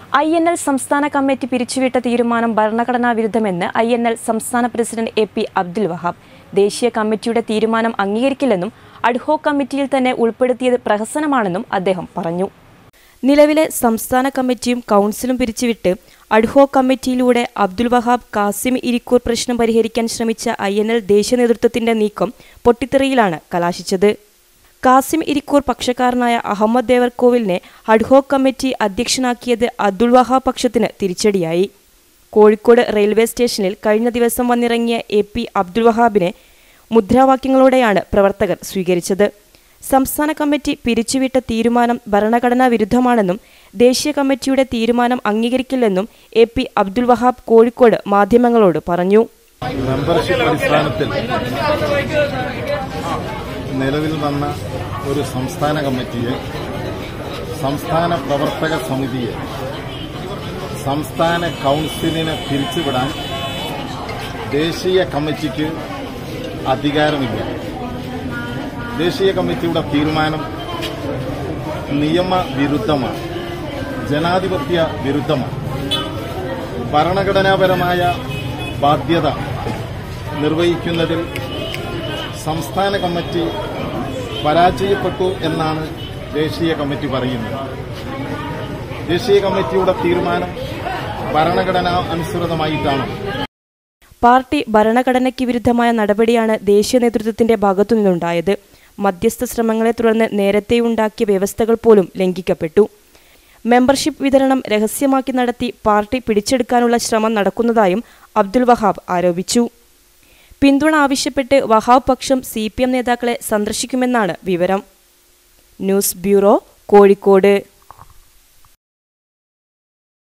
I N L സംസ്ഥാന committee പിരിച്ചുവിട്ട തീരുമാനം ഭരണഘടനാ വിരുദ്ധമെന്ന് ഐ എൻ എൽ സംസ്ഥാന president A P Abdul Wahab ദേശീയ കമ്മിറ്റിയുടെ തീരുമാനം അംഗീകരിക്കില്ലെന്നും അഡ്ഹോ കമ്മിറ്റിയിൽ തന്നെ ഉൾപ്പെടുത്തിയത് പ്രഹസനമാണെന്നും അദ്ദേഹം പറഞ്ഞു നിലവിലെ സംസ്ഥാന കമ്മിറ്റിയും കൗൺസിലും പിരിച്ചുവിട്ട് അഡ്ഹോ കമ്മിറ്റിയിലൂടെ അബ്ദുൽ വഹാബ് കാസിം ഇരിക്കൂർ പ്രശ്നം പരിഹരിക്കാൻ ശ്രമിച്ച ഐ എൻ എൽ ദേശീയ നേതൃത്വത്തിന്റെ നീക്കം പൊട്ടിത്തെറിയിലാണ് കലാശിച്ചത് കാസിം ഇരിക്കൂർ പക്ഷക്കാരനായ അഹമ്മദ് ദേവർകോവിലിനെ അഡ്ഹോ കമ്മിറ്റി അധ്യക്ഷനാക്കിയത് അബ്ദുൽ വഹാബ് പക്ഷത്തിന് തിരിച്ചടിയായി കോഴിക്കോട് റെയിൽവേ സ്റ്റേഷനിൽ കഴിഞ്ഞ ദിവസം വന്നിറങ്ങിയ എ പി അബ്ദുൽ വഹാബിനെ മുദ്രാവാക്യങ്ങളോടെയാണ് പ്രവർത്തകർ സ്വീകരിച്ചത് സംസ്ഥാന കമ്മിറ്റി പിരിച്ചുവിട്ട തീരുമാനം ഭരണഘടനാ വിരുദ്ധമാണെന്നും ദേശീയ കമ്മിറ്റിയുടെ തീരുമാനം അംഗീകരിക്കില്ലെന്നും എ പി അബ്ദുൽ വഹാബ് കോഴിക്കോട് മാധ്യമങ്ങളോട് പറഞ്ഞു മെമ്പർഷിപ്പ് അടിസ്ഥാനത്തിൽ നിലവിൽ വന്ന ഒരു സംസ്ഥാന കമ്മിറ്റിയെ സംസ്ഥാന പ്രവർത്തക സമിതിയെ സംസ്ഥാന കൗൺസിലിനെ പിരിച്ചുവിടാൻ ദേശീയ കമ്മിറ്റിക്ക് അധികാരമില്ല ദേശീയ കമ്മിറ്റിയുടെ തീരുമാനം നിയമവിരുദ്ധമാണ് ജനാധിപത്യ വിരുദ്ധമാണ് ഭരണഘടനാപരമായ ബാധ്യത നിർവഹിക്കുന്നതിൽ സംസ്ഥാന കമ്മിറ്റി പരാജയപ്പെട്ടു എന്നാണ് ദേശീയ കമ്മിറ്റി പറയുന്നത് ദേശീയ കമ്മിറ്റിയുടെ തീരുമാനം ഭരണഘടനാ അനുസൃതമായിട്ടാണ് പാർട്ടി ഭരണഘടനയ്ക്ക് വിരുദ്ധമായ നടപടിയാണ് ദേശീയ നേതൃത്വത്തിന്റെ ഭാഗത്തുനിന്നുണ്ടായത് മധ്യസ്ഥ ശ്രമങ്ങളെ തുടർന്ന് നേരത്തെയുണ്ടാക്കിയ വ്യവസ്ഥകൾ പോലും ലംഘിക്കപ്പെട്ടു മെമ്പർഷിപ്പ് വിതരണം രഹസ്യമാക്കി നടത്തി പാർട്ടി പിടിച്ചെടുക്കാനുള്ള ശ്രമം നടക്കുന്നതായും അബ്ദുൽ വഹാബ് ആരോപിച്ചു പിന്തുണ ആവശ്യപ്പെട്ട് വഹാബ് പക്ഷം സി പി എം നേതാക്കളെ സന്ദർശിക്കുമെന്നാണ് വിവരം ന്യൂസ് ബ്യൂറോ കോഴിക്കോട്